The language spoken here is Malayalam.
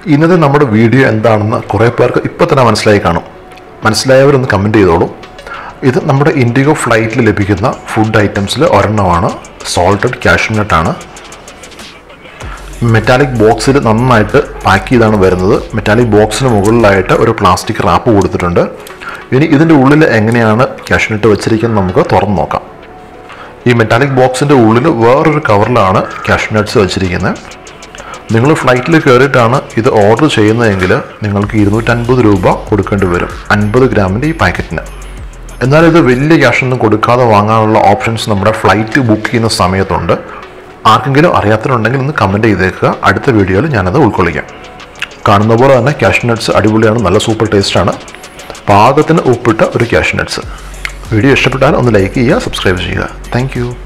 ഇന്നത്തെ നമ്മുടെ വീഡിയോ എന്താണെന്ന് കുറേ പേർക്ക് ഇപ്പോൾ തന്നെ മനസ്സിലായി കാണും മനസ്സിലായവരൊന്ന് കമൻറ്റ് ചെയ്തോളൂ ഇത് നമ്മുടെ ഇൻഡിഗോ ഫ്ലൈറ്റിൽ ലഭിക്കുന്ന ഫുഡ് ഐറ്റംസിൽ ഒരെണ്ണമാണ് സോൾട്ടഡ് കാഷ്യൂനട്ടാണ് മെറ്റാലിക് ബോക്സിൽ നന്നായിട്ട് പാക്ക് ചെയ്താണ് വരുന്നത് മെറ്റാലിക് ബോക്സിന് മുകളിലായിട്ട് ഒരു പ്ലാസ്റ്റിക് റാപ്പ് കൊടുത്തിട്ടുണ്ട് ഇനി ഇതിൻ്റെ ഉള്ളിൽ എങ്ങനെയാണ് കാഷ്യൂനട്ട് വെച്ചിരിക്കുന്നത് നമുക്ക് തുറന്ന് നോക്കാം ഈ മെറ്റാലിക് ബോക്സിൻ്റെ ഉള്ളിൽ വേറൊരു കവറിലാണ് കാഷ്യൂനട്ട്സ് വെച്ചിരിക്കുന്നത് നിങ്ങൾ ഫ്ലൈറ്റിൽ കയറിയിട്ടാണ് ഇത് ഓർഡർ ചെയ്യുന്നതെങ്കിൽ നിങ്ങൾക്ക് ഇരുന്നൂറ്റൻപത് രൂപ കൊടുക്കേണ്ടി വരും അൻപത് ഗ്രാമിൻ്റെ ഈ പാക്കറ്റിന് എന്നാൽ ഇത് വലിയ ക്യാഷൊന്നും കൊടുക്കാതെ വാങ്ങാനുള്ള ഓപ്ഷൻസ് നമ്മുടെ ഫ്ലൈറ്റ് ബുക്ക് ചെയ്യുന്ന സമയത്തുണ്ട് ആർക്കെങ്കിലും അറിയാത്തതുണ്ടെങ്കിൽ ഒന്ന് കമൻറ്റ് ചെയ്തേക്കുക അടുത്ത വീഡിയോയിൽ ഞാനത് ഉൾക്കൊള്ളിക്കാം കാണുന്ന പോലെ തന്നെ ക്യാഷ് നട്ട്സ് അടിപൊളിയാണ് നല്ല സൂപ്പർ ടേസ്റ്റാണ് പാകത്തിന് ഉപ്പിട്ട ഒരു ക്യാഷ് നട്ട്സ് വീഡിയോ ഇഷ്ടപ്പെട്ടാൽ ഒന്ന് ലൈക്ക് ചെയ്യുക സബ്സ്ക്രൈബ് ചെയ്യുക താങ്ക്